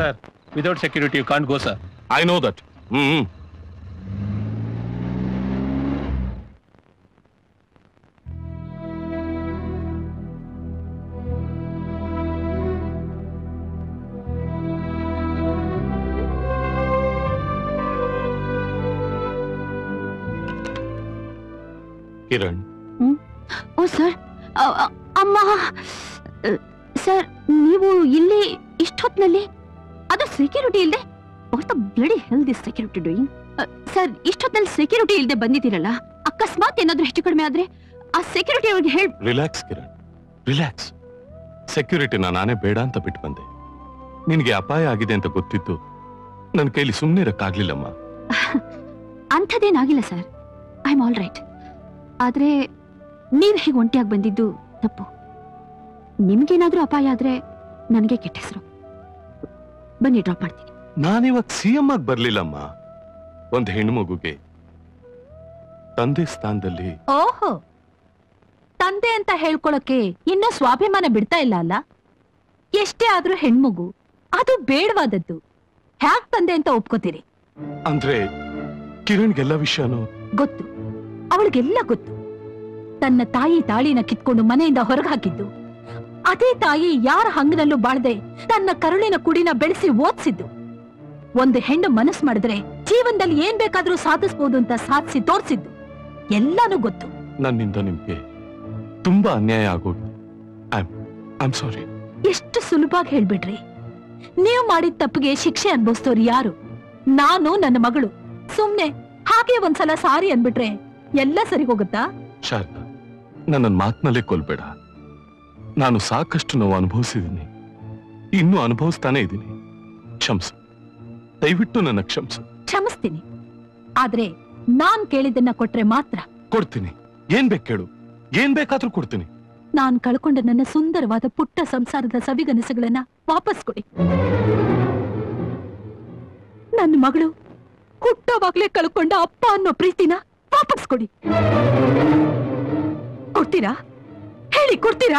Sir without security you can't go sir I know that hmm Kiran ಓ sir ಅ- ಅ- ಅಮ್ಮ ಸರ್ ನೀವು ಇಲ್ಲಿ ಇಷ್ಟೊತ್ನಲ್ಲಿ ಅದು ಸೆಕ್ಯೂರಿಟಿ ಇಲ್ಲದೆ what bloody hell this security doing sir ಇಷ್ಟೊತ್ನಲ್ಲಿ ಸೆಕ್ಯೂರಿಟಿ ಇಲ್ಲದೆ ಬಂದಿದ್ದೀರಲ್ಲ ಅಕಸ್ಮಾತ್ ಏನಾದ್ರೂ ಹೆಚ್ಚು ಕಡಿಮೆ ಆದ್ರೆ ಆ ಸೆಕ್ಯೂರಿಟಿ ಅವ್ರಿಗೆ ಹೇಳಿ ರಿಲ್ಯಾಕ್ಸ್ ಕಿರಣ್ ರಿಲ್ಯಾಕ್ಸ್ ಸೆಕ್ಯೂರಿಟಿನ ನಾನೇ ಬೇಡ ಅಂತ ಬಿಟ್ಟು ಬಂದೆ ನಿನಗೆ ಅಪಾಯ ಆಗಿದೆ ಅಂತ ಗೊತ್ತಿತ್ತು ನನ್ನ ಕೈಲಿ ಸುಮ್ಮನೆ ಇರಕ್ಕಾಗ್ಲಿಲ್ಲಮ್ಮ ಅಂಥದ್ದೇನಾಗಿಲ್ಲ sir I am all right ಆದ್ರೆ ನೀವು ಹೀಗೆ ಒಂಟಿಯಾಗಿ ಬಂದಿದ್ದು ತಪ್ಪು ನಿಮ್ಗೇನಾದ್ರೂ ಅಪಾಯ ಆದ್ರೆ ನನಗೆ ಕೆಟ್ಟ ಹೆಸರು ಬನ್ನಿ ಡ್ರಾಪ್ ಮಾಡ್ತೀನಿ ನಾನಿವಾಗ ಸಿ ಎಂ ಆಗಿ ಬರ್ಲಿಲ್ಲಮ್ಮ ಒಂದ್ ಹೆಣ್ಣು ಮಗುಗೆ ತಂದೆ ಸ್ಥಾನದಲ್ಲಿ ಓಹೋ ತಂದೆ ಅಂತ ಹೇಳ್ಕೊಳಕ್ಕೆ ಇನ್ನೂ ಸ್ವಾಭಿಮಾನ ಬಿಡ್ತಾ ಇಲ್ಲ ಅಲ್ಲ ಎಷ್ಟೇ ಆದ್ರೂ ಹೆಣ್ಮಗು ಅದು ಬೇಡವಾದದ್ದು ಹ್ಯಾಕ್ ತಂದೆ ಅಂತ ಒಪ್ಕೋತೀರಿ ಅಂದ್ರೆ ಕಿರಣ್ಗೆಲ್ಲ ವಿಷಯನೂ ಗೊತ್ತು ಅವಳಿಗೆಲ್ಲ ಗೊತ್ತು ತನ್ನ ತಾಯಿ ತಾಳಿನ ಕಿತ್ಕೊಂಡು ಮನೆಯಿಂದ ಹೊರಗೆ ಹಾಕಿದ್ದು ಅದೇ ತಾಯಿ ಯಾರ ಹಂಗನಲ್ಲೂ ಬಾಳ್ದೆ ತನ್ನ ಕರುಳಿನ ಕುಡಿನ ಬೆಳೆಸಿ ಓದ್ಸಿದ್ದು ಒಂದು ಹೆಣ್ಣು ಮನಸ್ಸು ಮಾಡಿದ್ರೆ ಜೀವನದಲ್ಲಿ ಏನ್ ಬೇಕಾದ್ರೂ ಸಾಧಿಸ್ಬೋದು ಅಂತ ಸಾಧಿಸಿ ತೋರ್ಸಿದ್ದು ಎಲ್ಲಾನು ಗೊತ್ತು ನನ್ನಿಂದ ನಿಮ್ಗೆ ತುಂಬಾ ಅನ್ಯಾಯ ಆಗೋಗಿದೆ ಐ ಆಮ್ ಸಾರಿ ಎಷ್ಟು ಸುಲಭವಾಗಿ ಹೇಳ್ಬಿಡ್ರಿ ನೀವು ಮಾಡಿದ ತಪ್ಪಿಗೆ ಶಿಕ್ಷೆ ಅನ್ಭವಿಸ್ತವ್ರು ಯಾರು ನಾನು ನನ್ನ ಮಗಳು ಸುಮ್ನೆ ಹಾಗೆ ಒಂದ್ಸಲ ಸಾರಿ ಅನ್ಬಿಟ್ರೆ ಎಲ್ಲ ಸರಿ ಹೋಗುತ್ತಾ ಶಾರದಾ ನನ್ನನ್ ಮಾತ್ನಲ್ಲೇ ಕೊಲ್ಬೇಡ ನಾನು ಸಾಕಷ್ಟು ನೋವು ಅನುಭವಿಸಿದ್ದೀನಿ ಇನ್ನೂ ಅನುಭವಿಸ್ತಾನೆ ಇದ್ದೀನಿ ಕ್ಷಮ್ಸು ದಯವಿಟ್ಟು ನನ್ನ ಕ್ಷಮ್ಸು ಕ್ಷಮಿಸ್ತೀನಿ ಆದ್ರೆ ನಾನ್ ಕೇಳಿದ್ದನ್ನ ಕೊಟ್ರೆ ಮಾತ್ರ ಕೊಡ್ತೀನಿ ಏನ್ ಬೇಕು ಕೇಳು ಏನ್ ಬೇಕಾದ್ರೂ ಕೊಡ್ತೀನಿ ನಾನ್ ಕಳ್ಕೊಂಡ ನನ್ನ ಸುಂದರವಾದ ಪುಟ್ಟ ಸಂಸಾರದ ಸವಿಗನಸುಗಳನ್ನ ವಾಪಸ್ ಕೊಡಿ ನನ್ನ ಮಗಳು ಹುಟ್ಟವಾಗ್ಲೇ ಕಳ್ಕೊಂಡ ಅಪ್ಪ ಅನ್ನೋ ಪ್ರೀತಿನ ವಾಪಸ್ ಕೊಡಿ ಕೊಡ್ತೀರಾ ಹೇಳಿ ಕೊಡ್ತೀರಾ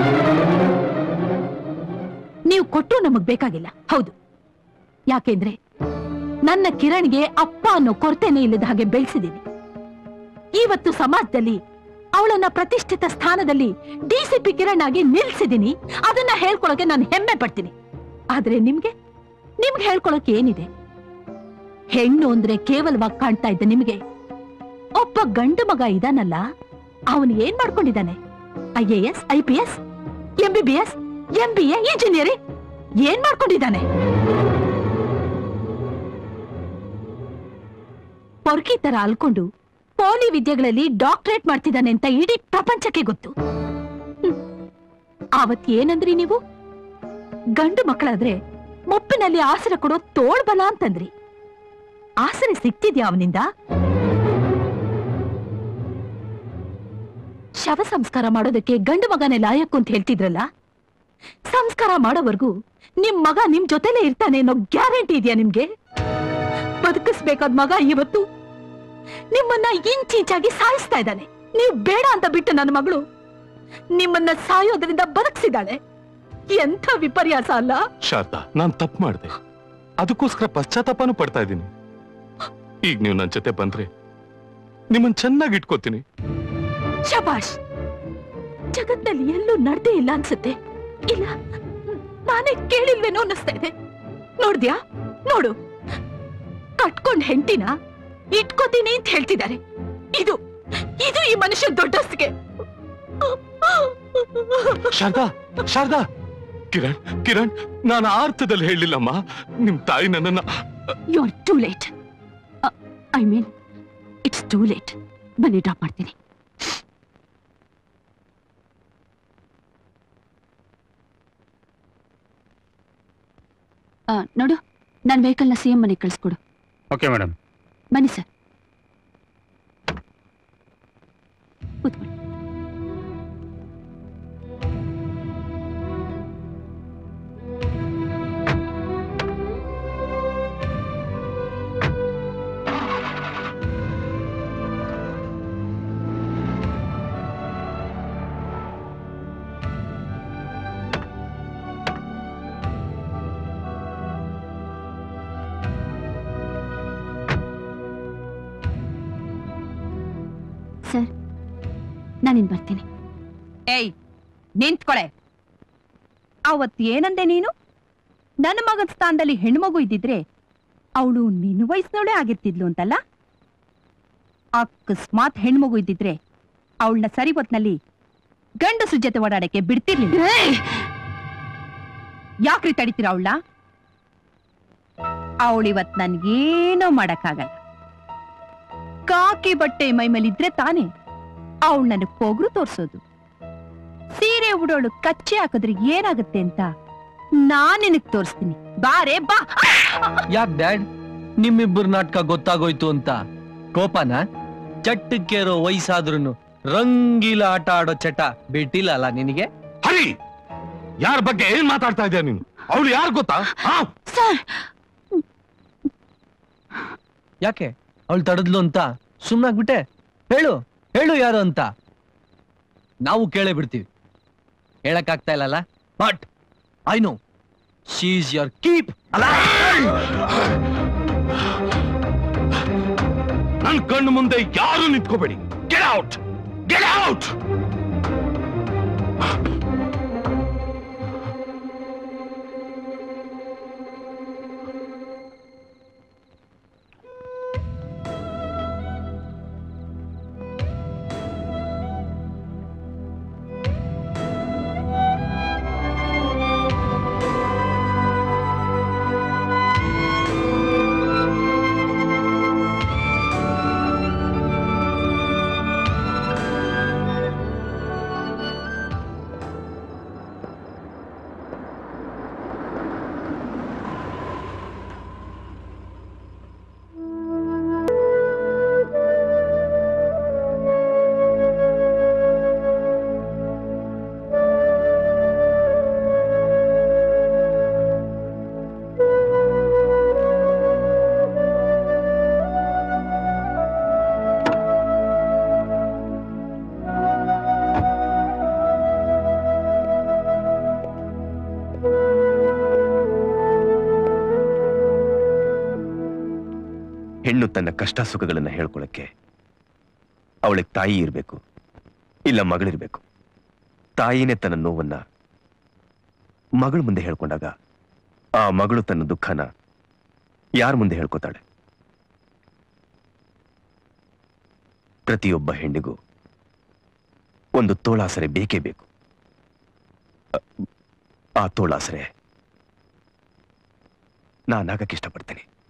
ನೀವು ಕೊಟ್ಟರು ನಮಗ್ ಬೇಕಾಗಿಲ್ಲ ಹೌದು ಯಾಕೆಂದ್ರೆ ನನ್ನ ಕಿರಣ್ಗೆ ಅಪ್ಪ ಅನ್ನೋ ಕೊರತೆನೇ ಇಲ್ಲದ ಹಾಗೆ ಬೆಳೆಸಿದ್ದೀನಿ ಇವತ್ತು ಸಮಾಜದಲ್ಲಿ ಅವಳನ್ನ ಪ್ರತಿಷ್ಠಿತ ಸ್ಥಾನದಲ್ಲಿ ಡಿಸಿಪಿ ಕಿರಣ್ ಆಗಿ ನಿಲ್ಸಿದೀನಿ ಅದನ್ನ ಹೇಳ್ಕೊಳಕ್ಕೆ ನಾನು ಹೆಮ್ಮೆ ಪಡ್ತೀನಿ ಆದ್ರೆ ನಿಮ್ಗೆ ನಿಮ್ಗೆ ಹೇಳ್ಕೊಳಕ್ಕೆ ಏನಿದೆ ಹೆಣ್ಣು ಅಂದ್ರೆ ಕೇವಲವಾಗಿ ಕಾಣ್ತಾ ಇದ್ದ ನಿಮ್ಗೆ ಒಬ್ಬ ಗಂಡು ಮಗ ಇದಾನಲ್ಲ ಅವನು ಏನ್ ಮಾಡ್ಕೊಂಡಿದ್ದಾನೆ I A S I P S M B B S M B A engineering ಏನ್ ಮಾಡ್ಕೊಂಡಿದ್ದಾನೆ ಪೊರ್ಕಿ ತರ ಅಲ್ಕೊಂಡು ಪೋಲಿ ವಿದ್ಯೆಗಳಲ್ಲಿ ಡಾಕ್ಟರೇಟ್ ಮಾಡ್ತಿದ್ದಾನೆ ಅಂತ ಇಡೀ ಪ್ರಪಂಚಕ್ಕೆ ಗೊತ್ತು ಹ್ಮ್. ಆವತ್ ಏನಂದ್ರಿ ನೀವು ಗಂಡು ಮಕ್ಕಳಾದ್ರೆ ಮುಪ್ಪಿನಲ್ಲಿ ಆಸರೆ ಕೊಡೋ ತೋಳ್ಬಲ ಅಂತಂದ್ರಿ ಆಸರೆ ಸಿಕ್ತಿದ್ಯಾ ಅವನಿಂದ ಶವ ಸಂಸ್ಕಾರ ಮಾಡೋದಕ್ಕೆ ಗಂಡು ಮಗನೇ ಲಾಯಕ್ಕು ಅಂತ ಹೇಳ್ತಿದ್ರಲ್ಲ ಸಂಸ್ಕಾರ ಮಾಡೋವರೆಗೂ ನಿಮ್ ಮಗ ನಿಮ್ ಜೊತೆಲೇ ಇರ್ತಾನೆ ಅನ್ನೋ ಗ್ಯಾರಂಟಿ ಇದೆಯಾ ನಿಮ್ಗೆ ಬದುಕಿಸ್ಬೇಕಾದ ಮಗ ಇವತ್ತು ನಿಮ್ಮನ್ನ ಇಂಚಿಂಚಾಗಿ ಸಾಯಿಸ್ತಾ ಇದ್ದಾನೆ ನೀವು ಬೇಡ ಅಂತ ಬಿಟ್ಟು ನನ್ನ ಮಗಳು ನಿಮ್ಮನ್ನ ಸಾಯೋದ್ರಿಂದ ಬದುಕಿಸಿದಾಳೆ ಎಂಥ ವಿಪರ್ಯಾಸ ಅಲ್ಲ ಶಾರದಾ ನಾನ್ ತಪ್ಪು ಮಾಡ್ದೆ ಅದಕ್ಕೋಸ್ಕರ ಪಶ್ಚಾತ್ತಾಪನೂ ಪಡ್ತಾ ಇದ್ದೀನಿ ಈಗ ನೀವು ನನ್ನ ಜೊತೆ ಬಂದ್ರೆ ನಿಮ್ಮನ್ ಚೆನ್ನಾಗಿ ಇಟ್ಕೋತೀನಿ ಶಬಾಷ್ ಜಗತ್ನಲ್ಲಿ ಎಲ್ಲೂ ನಡ್ದೇ ಇಲ್ಲ ಅನ್ಸುತ್ತೆ ಇಲ್ಲ ನಾನೇ ಕೇಳಿಲ್ವೇನೋ ಅನ್ನಿಸ್ತಾ ಇದೆ ನೋಡ್ದ್ಯಾ ನೋಡು ಕಟ್ಕೊಂಡ್ ಹೆಂಡತಿನ ಇಟ್ಕೋತೀನಿ ಅಂತ ಹೇಳ್ತಿದ್ದಾರೆ ಇದು ಇದು ಈ ಮನುಷ್ಯ ದೊಡ್ಡಸ್ಗೆ ಶಾರದಾ ಶಾರದಾ ಕಿರಣ್ ಕಿರಣ್ ನಾನು ಆ ಅರ್ಥದಲ್ಲಿ ಹೇಳಿಲ್ಲಮ್ಮ ನಿಮ್ ತಾಯಿ ನನ್ನನ್ನ you are too late I mean it's too late ಬನ್ನಿ ಡ್ರಾಪ್ ಮಾಡ್ತೀನಿ ಆ, ನೋಡು ನನ್ನ ವೆಹಿಕಲ್ನ ಸಿ ಎಂ ಮನೆಗೆ ಕಳಿಸ್ಕೊಡು ಓಕೆ ಮೇಡಮ್ ಬನ್ನಿ ಸರ್ ಕೂತ್ಕೊಳ್ಳಿ ಸರ್ ನಾನಿನ್ ಬರ್ತೀನಿ ಏಯ್ ನಿಂತ್ಕೊಳೆ ಅವತ್ ಏನಂದೆ ನೀನು ನನ್ನ ಮಗನ ಸ್ಥಾನದಲ್ಲಿ ಹೆಣ್ಮಗು ಇದ್ದಿದ್ರೆ ಅವಳು ನಿನ್ನ ವಯಸ್ಸಿನವಳೇ ಆಗಿರ್ತಿದ್ಲು ಅಂತಲ್ಲ ಅಕಸ್ಮಾತ್ ಹೆಣ್ಮಗು ಇದ್ದಿದ್ರೆ ಅವಳನ್ನ ಸರಿ ಹೊತ್ನಲ್ಲಿ ಗಂಡಸರ ಜೊತೆ ಓಡಾಡಕ್ಕೆ ಬಿಡ್ತಿರ್ಲಿಲ್ಲ ಯಾಕ್ರಿ ತಡಿತೀರ ಅವಳನ್ನ ಅವಳಿವತ್ ನನ್ಗೇನೋ ಮಾಡಕ್ಕಾಗಲ್ಲ ಕಾಕಿ ಬಟ್ಟೆ ಮೈ ಮೇಲಿದ್ರೆ ತಾನೇ ಅವಳು ನನಗ್ ಪೊಗ್ರು ತೋರ್ಸೋದು ಸೀರೆ ಉಡೋಳು ಕಚ್ಚೆ ಹಾಕಿದ್ರೆ ಏನಾಗುತ್ತೆ ಅಂತ ನಾನ್ ನಿನಗ್ ತೋರಿಸ್ತೀನಿ ಬಾರೆ ಬಾ ಯಾಕ್ ಡ್ಯಾಡ್ ನಿಮ್ಮಿಬ್ಬರ ನಾಟಕ ಗೊತ್ತಾಗೋಯ್ತು ಅಂತ ಕೋಪನ ಚಟ್ಟಕ್ಕೇರೋ ವಯಸ್ಸಾದ್ರೂ ರಂಗೀಲ ಆಟ ಆಡೋ ಚಟ ಬಿಟ್ಟಿಲ್ಲ ಅಲ್ಲ ನಿನಗೆ ಹರಿ ಯಾರ ಬಗ್ಗೆ ಏನ್ ಮಾತಾಡ್ತಾ ಇದೀಯ ನೀನು ಅವಳು ಯಾರು ಗೊತ್ತಾ ಹಾ ಸರ್ ಯಾಕೆ ಅವಳು ತಡದ್ಲು ಅಂತ ಸುಮ್ನಾಗ್ಬಿಟ್ಟೆ ಹೇಳು ಹೇಳು ಯಾರು ಅಂತ ನಾವು ಕೇಳೇ ಬಿಡ್ತೀವಿ ಹೇಳಕ್ಕಾಗ್ತಾ ಇಲ್ಲಲ್ಲ but I know she is your keep ಅಲ್ಲ ನನ್ ಕಣ್ಣು ಮುಂದೆ ಯಾರು ನಿಂತ್ಕೋಬೇಡಿ ಗೆಟ್ ಔಟ್ ಗೆಟ್ ಔಟ್ ಹೆಣ್ಣು ತನ್ನ ಕಷ್ಟ ಸುಖಗಳನ್ನ ಹೇಳ್ಕೊಳಕ್ಕೆ ಅವಳಿಗೆ ತಾಯಿ ಇರಬೇಕು ಇಲ್ಲ ಮಗಳಿರ್ಬೇಕು ತಾಯಿನೇ ತನ್ನ ನೋವನ್ನ ಮಗಳ ಮುಂದೆ ಹೇಳ್ಕೊಂಡಾಗ ಆ ಮಗಳು ತನ್ನ ದುಃಖನ ಯಾರ ಮುಂದೆ ಹೇಳ್ಕೊತಾಳೆ ಪ್ರತಿಯೊಬ್ಬ ಹೆಣ್ಣಿಗೂ ಒಂದು ತೋಳಾಸರೆ ಬೇಕೇ ಬೇಕು ಅ- ಆ ತೋಳಾಸರೆ ನಾನಾಗಕ್ಕೆ ಇಷ್ಟಪಡ್ತೇನೆ